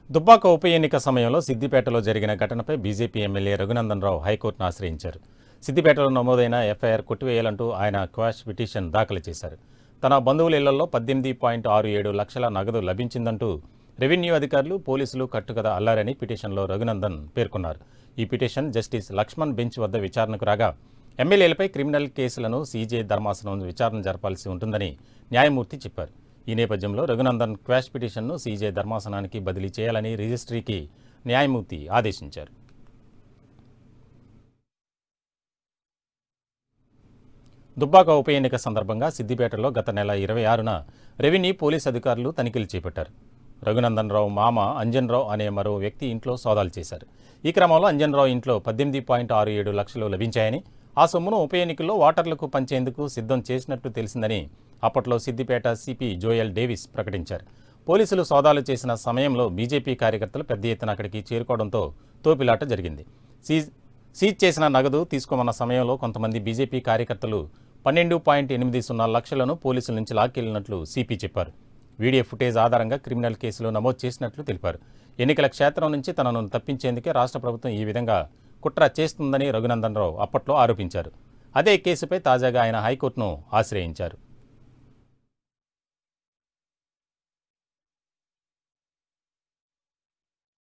దుబ్బాక ఉప ఎన్నిక సమయంలో సిద్దిపేటలో జరిగిన ఘటనపై బీజేపీ ఎమ్మెల్యే రఘునందన్ రావు హైకోర్టును ఆశ్రయించారు సిద్దిపేటలో నమోదైన ఎఫ్ఐఆర్ కొట్టివేయాలంటూ ఆయన క్వాష్ పిటిషన్ దాఖలు చేశారు తన బంధువుల ఇళ్లలో పద్దెనిమిది పాయింట్ ఆరు ఏడు లక్షల నగదు లభించిందంటూ రెవెన్యూ అధికారులు పోలీసులు కట్టుకథ అల్లారని పిటిషన్లో రఘునందన్ పేర్కొన్నారు ఈ పిటిషన్ జస్టిస్ లక్ష్మణ్ బెంచ్ వద్ద విచారణకు రాగా ఎమ్మెల్యేలపై క్రిమినల్ కేసులను సీజే ధర్మాసనం విచారణ జరపాల్సి ఉంటుందని న్యాయమూర్తి చెప్పారు ఈ నేపథ్యంలో రఘునందన్ క్వాష్ పిటిషన్ను సీజే ధర్మాసనానికి బదిలీ చేయాలని రిజిస్ట్రీకి న్యాయమూర్తి ఆదేశించారు దుబ్బాక ఉప ఎన్నిక సందర్భంగా సిద్దిపేటలో గత నెల ఇరవై ఆరున రెవెన్యూ పోలీస్ అధికారులు తనిఖీలు చేపట్టారు రఘునందన్ రావు మామ అంజన్ రావు అనే మరో వ్యక్తి ఇంట్లో సోదాలు చేశారు ఈ క్రమంలో అంజన్ రావు ఇంట్లో పద్దెనిమిది పాయింట్ ఆరు ఏడు లక్షలు లభించాయని ఆ సొమ్మును ఉప ఎన్నికల్లో ఓటర్లకు పంచేందుకు సిద్ధం చేసినట్టు తెలిసిందని అప్పట్లో సిద్దిపేట సిపి జోయల్ డేవిస్ ప్రకటించారు పోలీసులు సోదాలు చేసిన సమయంలో బీజేపీ కార్యకర్తలు పెద్ద ఎత్తున అక్కడికి చేరుకోవడంతో తోపిలాట జరిగింది సీజ్ సీజ్ చేసిన నగదు తీసుకోమన్న సమయంలో కొంతమంది బీజేపీ కార్యకర్తలు పన్నెండు పాయింట్ ఎనిమిది సున్నా లక్షలను పోలీసుల నుంచి లాక్కెళ్లినట్లు సిపి చెప్పారు వీడియో ఫుటేజ్ ఆధారంగా క్రిమినల్ కేసులు నమోదు చేసినట్లు తెలిపారు ఎన్నికల క్షేత్రం నుంచి తనను తప్పించేందుకే రాష్ట్ర ప్రభుత్వం ఈ విధంగా కుట్ర చేస్తుందని రఘునందన్ రావు అప్పట్లో ఆరోపించారు అదే కేసుపై తాజాగా ఆయన హైకోర్టును ఆశ్రయించారు